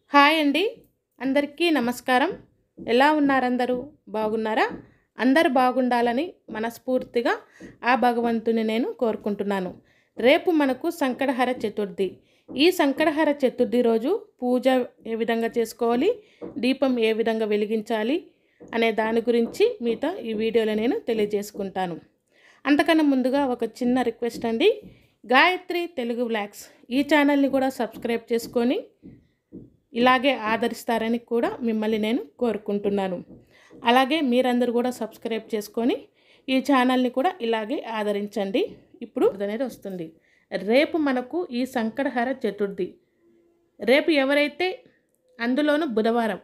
hi అండి అందరికీ నమస్కారం ఎలా ఉన్నారు అందరూ బాగున్నారా అందరు బాగుండాలని మనస్ఫూర్తిగా ఆ భగవంతుని నేను కోరుకుంటున్నాను రేపు మనకు సంకటహర చతుర్థి ఈ సంకటహర చతుర్థి రోజు పూజ ఏ విధంగా చేసుకోవాలి దీపం ఏ విధంగా వెలిగించాలి అనే దాని గురించి మీతో ఈ వీడియోలో నేను తెలియజేసుకుంటాను అంతకన్నా ముందుగా ఒక చిన్న రిక్వెస్ట్ అండి గాయత్రి తెలుగు వ్లాగ్స్ ఈ ఛానల్ని కూడా సబ్స్క్రైబ్ చేసుకొని ఇలాగే ఆదరిస్తారని కూడా మిమ్మల్ని నేను కోరుకుంటున్నాను అలాగే మీరందరూ కూడా సబ్స్క్రైబ్ చేసుకొని ఈ ఛానల్ని కూడా ఇలాగే ఆదరించండి ఇప్పుడు అనేది వస్తుంది రేపు మనకు ఈ సంకటహర చతుర్థి రేపు ఎవరైతే అందులోనూ బుధవారం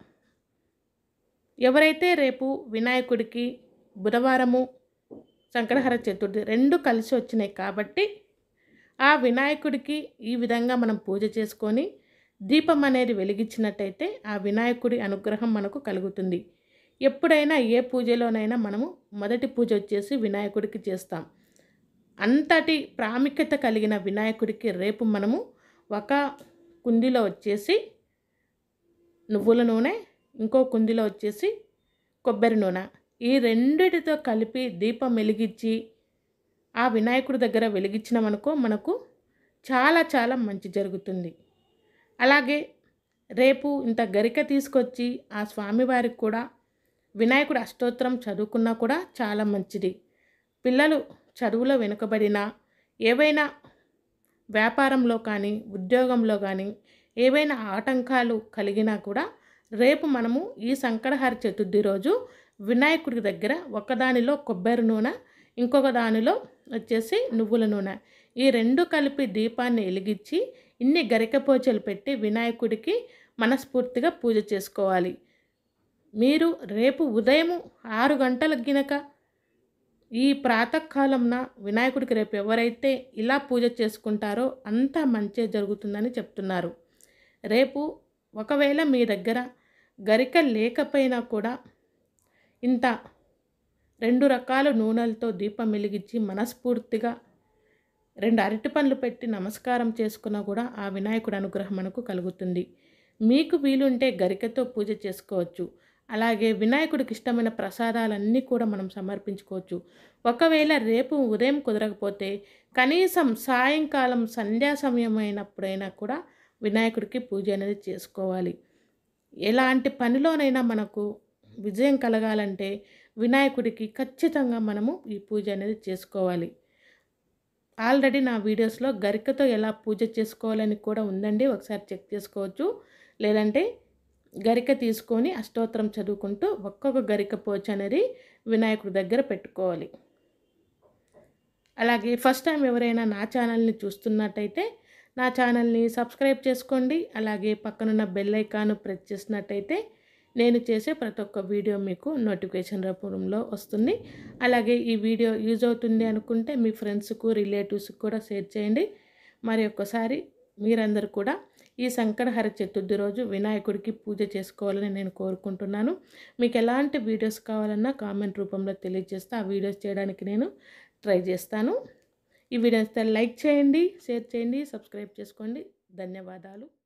ఎవరైతే రేపు వినాయకుడికి బుధవారము సంకటహర చతుర్థి రెండు కలిసి వచ్చినాయి కాబట్టి ఆ వినాయకుడికి ఈ విధంగా మనం పూజ చేసుకొని దీపం అనేది వెలిగించినట్టయితే ఆ వినాయకుడి అనుగ్రహం మనకు కలుగుతుంది ఎప్పుడైనా ఏ పూజలోనైనా మనము మొదటి పూజ వచ్చేసి వినాయకుడికి చేస్తాం అంతటి ప్రాముఖ్యత కలిగిన వినాయకుడికి రేపు మనము ఒక కుందిలో వచ్చేసి నువ్వుల నూనె ఇంకో కుందిలో వచ్చేసి కొబ్బరి నూనె ఈ రెండిటితో కలిపి దీపం వెలిగించి ఆ వినాయకుడి దగ్గర వెలిగించినామనుకో మనకు చాలా చాలా మంచి జరుగుతుంది అలాగే రేపు ఇంత గరిక తీసుకొచ్చి ఆ స్వామివారికి కూడా వినాయకుడు అష్టోత్తరం చదువుకున్నా కూడా చాలా మంచిది పిల్లలు చదువులో వెనుకబడినా ఏవైనా వ్యాపారంలో కానీ ఉద్యోగంలో కానీ ఏవైనా ఆటంకాలు కలిగినా కూడా రేపు మనము ఈ సంకటహార చతుర్థి రోజు వినాయకుడి దగ్గర ఒకదానిలో కొబ్బరి నూనె ఇంకొక దానిలో వచ్చేసి నువ్వుల నూనె ఈ రెండు కలిపి దీపాన్ని వెలిగించి ఇన్ని గరికపోచలు పెట్టి వినాయకుడికి మనస్ఫూర్తిగా పూజ చేసుకోవాలి మీరు రేపు ఉదయం ఆరు గంటలకు గినక ఈ ప్రాతకాలంన వినాయకుడికి రేపు ఎవరైతే ఇలా పూజ చేసుకుంటారో అంతా మంచి జరుగుతుందని చెప్తున్నారు రేపు ఒకవేళ మీ దగ్గర గరిక లేకపోయినా కూడా ఇంత రెండు రకాల నూనెలతో దీపం వెలిగించి మనస్ఫూర్తిగా రెండు అరటి పండ్లు పెట్టి నమస్కారం చేసుకున్నా కూడా ఆ వినాయకుడి అనుగ్రహం మనకు కలుగుతుంది మీకు వీలుంటే గరికతో పూజ చేసుకోవచ్చు అలాగే వినాయకుడికి ఇష్టమైన ప్రసాదాలన్నీ కూడా మనం సమర్పించుకోవచ్చు ఒకవేళ రేపు ఉదయం కుదరకపోతే కనీసం సాయంకాలం సంధ్యా సమయం అయినప్పుడైనా కూడా వినాయకుడికి పూజ అనేది చేసుకోవాలి ఎలాంటి పనిలోనైనా మనకు విజయం కలగాలంటే వినాయకుడికి ఖచ్చితంగా మనము ఈ పూజ అనేది చేసుకోవాలి ఆల్రెడీ నా వీడియోస్లో గరికతో ఎలా పూజ చేసుకోవాలని కూడా ఉందండి ఒకసారి చెక్ చేసుకోవచ్చు లేదంటే గరిక తీసుకొని అష్టోత్తరం చదువుకుంటూ ఒక్కొక్క గరిక పోచ అనేది వినాయకుడి దగ్గర పెట్టుకోవాలి అలాగే ఫస్ట్ టైం ఎవరైనా నా ఛానల్ని చూస్తున్నట్టయితే నా ఛానల్ని సబ్స్క్రైబ్ చేసుకోండి అలాగే పక్కనున్న బెల్ ఐకాన్ ప్రెస్ చేసినట్టయితే నేను చేసే ప్రతి ఒక్క వీడియో మీకు నోటిఫికేషన్ రూపంలో వస్తుంది అలాగే ఈ వీడియో యూజ్ అవుతుంది అనుకుంటే మీ ఫ్రెండ్స్కు రిలేటివ్స్కి కూడా షేర్ చేయండి మరి ఒక్కసారి మీరందరూ కూడా ఈ సంకటహర చతుర్థి రోజు వినాయకుడికి పూజ చేసుకోవాలని నేను కోరుకుంటున్నాను మీకు ఎలాంటి వీడియోస్ కావాలన్నా కామెంట్ రూపంలో తెలియజేస్తే ఆ వీడియోస్ చేయడానికి నేను ట్రై చేస్తాను ఈ వీడియోస్ లైక్ చేయండి షేర్ చేయండి సబ్స్క్రైబ్ చేసుకోండి ధన్యవాదాలు